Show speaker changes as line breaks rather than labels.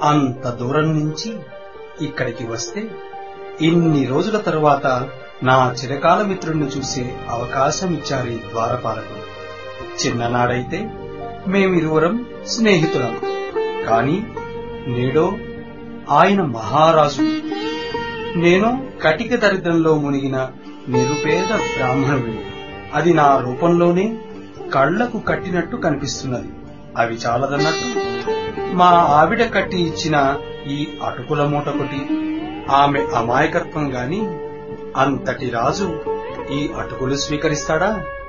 అంత దూరం నుంచి ఇక్కడికి వస్తే ఇన్ని రోజుల తరువాత నా చిరకాల మిత్రుణ్ణి చూసే అవకాశం ఇచ్చారు ఈ ద్వారపాలకులు చిన్ననాడైతే మేమిరువురం స్నేహితులం కాని నేడో ఆయన మహారాజు నేను కటిక దరిద్రంలో మునిగిన నిరుపేద బ్రాహ్మణుడిని అది నా రూపంలోనే కళ్లకు కట్టినట్టు కనిపిస్తున్నది అవి చాలదన్నట్టు మా ఆవిడ కట్టి ఇచ్చిన ఈ అటుకుల మూటకొటి ఆమె అమాయకత్వం గాని అంతటి రాజు ఈ అటుకులు స్వీకరిస్తాడా